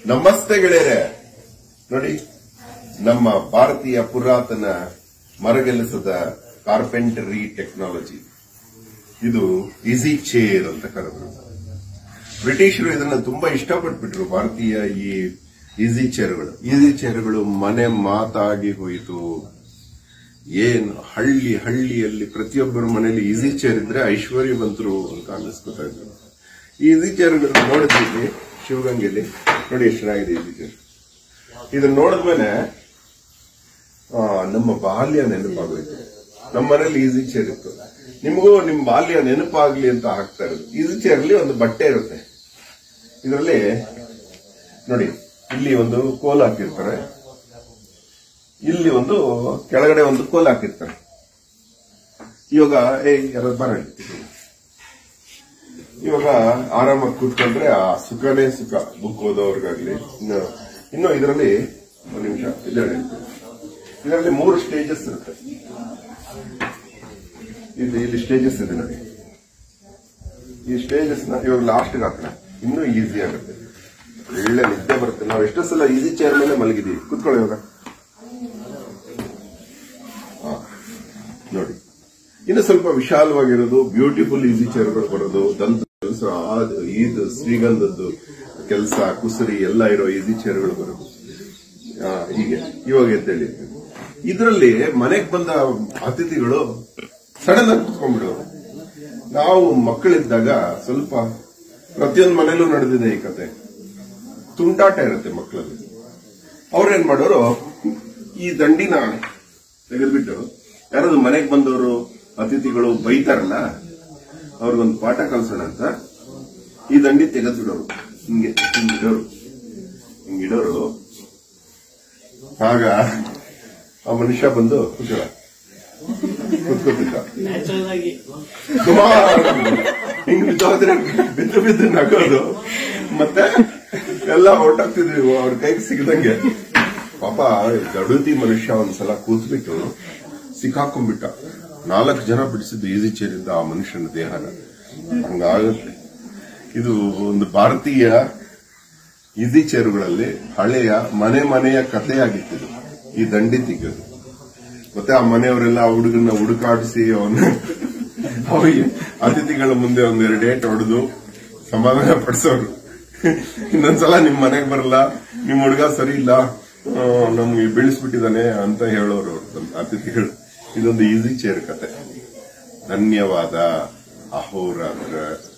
ನಮಸ್ತೆ ಗೆಳೆಯರೆ ನೋಡಿ ನಮ್ಮ ಭಾರತೀಯ ಪುರಾತನ ಮರಗೆಲಸದ ಕಾರ್ಪೆಂಟರಿ ಟೆಕ್ನಾಲಜಿ ಇದು ಈಸಿ ಚೇರ್ ಅಂತ ಕರೆದ್ರು ಬ್ರಿಟಿಷರು ಇದನ್ನ ತುಂಬಾ ಇಷ್ಟಪಟ್ಬಿಟ್ರು ಭಾರತೀಯ ಈ ಈಸಿ ಚೇರ್ಗಳು ಈಸಿ ಚೇರ್ಗಳು ಮನೆ ಮಾತಾಗಿ ಹೋಯಿತು ಏನ್ ಹಳ್ಳಿ ಹಳ್ಳಿಯಲ್ಲಿ ಪ್ರತಿಯೊಬ್ಬರ ಮನೆಯಲ್ಲಿ ಈಸಿ ಚೇರ್ ಇದ್ರೆ ಐಶ್ವರ್ಯವಂತರು ಅಂತ ಅನ್ನಿಸ್ಕೊತಾ ಇದ್ರು ಈಸಿ ಚೇರ್ಗಳನ್ನ ನೋಡಿದ್ವಿ ಶಿವಗಂಗೆಯಲ್ಲಿ ನೋಡಿ ಎಷ್ಟು ಚೆನ್ನಾಗಿದೆ ಈಸಿ ಚೇರ್ ಇದನ್ನ ನೋಡಿದ್ಮೇಲೆ ಆ, ನಮ್ಮ ಬಾಲ್ಯ ನೆನಪಾಗೋಯ್ತು ನಮ್ಮ ಮನೇಲಿ ಈಸಿ ಚೇರ್ ಇತ್ತು ನಿಮಗೂ ನಿಮ್ ಬಾಲ್ಯ ನೆನಪಾಗ್ಲಿ ಅಂತ ಹಾಕ್ತಾ ಇರೋದು ಈಸಿ ಚೇರ್ ಅಲ್ಲಿ ಒಂದು ಬಟ್ಟೆ ಇರುತ್ತೆ ಇದರಲ್ಲಿ ನೋಡಿ ಇಲ್ಲಿ ಒಂದು ಕೋಲ್ ಹಾಕಿರ್ತಾರೆ ಇಲ್ಲಿ ಒಂದು ಕೆಳಗಡೆ ಒಂದು ಕೋಲ್ ಹಾಕಿರ್ತಾರೆ ಇವಾಗ ಏ ಯಾರು ಬರ ಇವಾಗ ಆರಾಮಾಗಿ ಕೂತ್ಕೊಂಡ್ರೆ ಆ ಸುಖನೇ ಸುಖ ಬುಕ್ ಓದೋರ್ಗಾಗ್ಲಿ ಇನ್ನು ಇನ್ನು ಇದರಲ್ಲಿ ಒಂದು ನಿಮಿಷ ಇದರಲ್ಲಿ ಇದರಲ್ಲಿ ಮೂರು ಸ್ಟೇಜಸ್ ಇರುತ್ತೆ ಇಲ್ಲಿ ಇಲ್ಲಿ ಸ್ಟೇಜಸ್ ಇದೆ ನೋಡಿ ಈ ಸ್ಟೇಜಸ್ ನ ಇವಾಗ ಲಾಸ್ಟ್ ಹಾಕೋಣ ಇನ್ನೂ ಈಸಿ ಆಗುತ್ತೆ ಒಳ್ಳೆ ನಿದ್ದೆ ಬರುತ್ತೆ ನಾವು ಎಷ್ಟೋ ಸಲ ಈಸಿ ಚೇರ್ ಮೇಲೆ ಮಲಗಿದೀವಿ ಕುತ್ಕೊಳ್ಳಿ ಇವಾಗ ಹಾ, ನೋಡಿ ಇನ್ನು ಸ್ವಲ್ಪ ವಿಶಾಲವಾಗಿರೋದು ಬ್ಯೂಟಿಫುಲ್ ಈಸಿ ಚೇರ್ಗಳು ಬರೋದು ದಂತ ಕೆಲಸ ಇದು ಶ್ರೀಗಂಧದ್ದು ಕೆಲಸ ಕುಸರಿ ಎಲ್ಲ ಇರೋ ಈಸಿ ಚೇರ್ಗಳು ಬರೋದು ಆ, ಹೀಗೆ ಇವಾಗ ಎದ್ದೇಳಿ ಇದರಲ್ಲಿ ಮನೆಗೆ ಬಂದ ಅತಿಥಿಗಳು ಸಡನ್ ಆಗಿ ಕುತ್ಕೊಂಡ್ಬಿಡೋರು ನಾವು ಮಕ್ಕಳಿದ್ದಾಗ ಸ್ವಲ್ಪ ಪ್ರತಿಯೊಂದು ಮನೇಲೂ ನಡೆದಿದೆ ಈ ಕತೆ ತುಂಟಾಟ ಇರುತ್ತೆ ಮಕ್ಕಳಲ್ಲಿ ಅವ್ರೇನ್ ಮಾಡೋರು ಈ ದಂಡಿನ ತೆಗೆದ್ಬಿಟ್ಟು ಯಾರಾದ್ರು ಮನೆಗೆ ಬಂದವರು ಅತಿಥಿಗಳು ಬೈತಾರಲ್ಲ ಅವ್ರಿಗೊಂದು ಪಾಠ ಕಲ್ಸೋಣ ಅಂತ ಈ ದಂಡಿ ತೆಗೆದ್ಬಿಡೋರು ಹಿಂಗೆ ಹಿಂಗಿಡೋರು ಹಿಂಗಿಡೋರು ಆಗ ಆ ಮನುಷ್ಯ ಬಂದು ಕೂತ್ಕೊಳ್ಳ ಕೂತ್ಕೋತಿದ್ದ ನ್ಯಾಚುರಲ್ ಆಗಿ ಸುಮಾರು ಹಿಂಗ್ ಬಿದ್ದೋದ್ರೆ ಬಿದ್ದು ಬಿದ್ದು ನಗೋದು ಮತ್ತೆ ಎಲ್ಲ ಹೊರಟಾಗ್ತಿದ್ವಿ ಅವ್ರ ಕೈಗೆ ಸಿಗದಂಗೆ ಪಾಪ ಗಡುತಿ ಮನುಷ್ಯ ಒಂದ್ಸಲ ಕೂತ್ಬಿಟ್ಟು ಸಿಕ್ಕಾಕೊಂಡ್ಬಿಟ್ಟ ನಾಲ್ಕು ಜನ ಬಿಡಿಸಿದ್ದು ಈಸಿ ಚೇರಿಂದ ಆ ಮನುಷ್ಯನ ದೇಹನ ಹಂಗಾಗುತ್ತೆ ಇದು ಒಂದು ಭಾರತೀಯ ಈಸಿ ಚೇರುಗಳಲ್ಲಿ ಹಳೆಯ ಮನೆ ಮನೆಯ ಕಥೆಯಾಗಿತ್ತು ಈ ದಂಡಿ ತೆಗೆಯೋದು ಮತ್ತೆ ಆ ಮನೆಯವರೆಲ್ಲ ಆ ಹುಡುಗನ ಹುಡುಕಾಡಿಸಿ ಅವನ ಅವನಿಗೆ ಅತಿಥಿಗಳ ಮುಂದೆ ಒಂದೆರಡು ಡೇಟ್ ಹೊಡೆದು ಸಮಾಧಾನ ಪಡಿಸೋರು ಇನ್ನೊಂದ್ಸಲ ನಿಮ್ ಮನೆಗೆ ಬರಲ್ಲ ನಿಮ್ ಹುಡುಗ ಸರಿ ಇಲ್ಲ ಆ, ನಮ್ಗೆ ಬೀಳಿಸ್ಬಿಟ್ಟಿದಾನೆ ಅಂತ ಹೇಳೋರು ಅವ್ರು ನಮ್ಮ ಅತಿಥಿಗಳು ಇದೊಂದು ಈಸಿ ಚೇರ್ ಕತೆ ಧನ್ಯವಾದ ಅಹೋರಾತ್ರ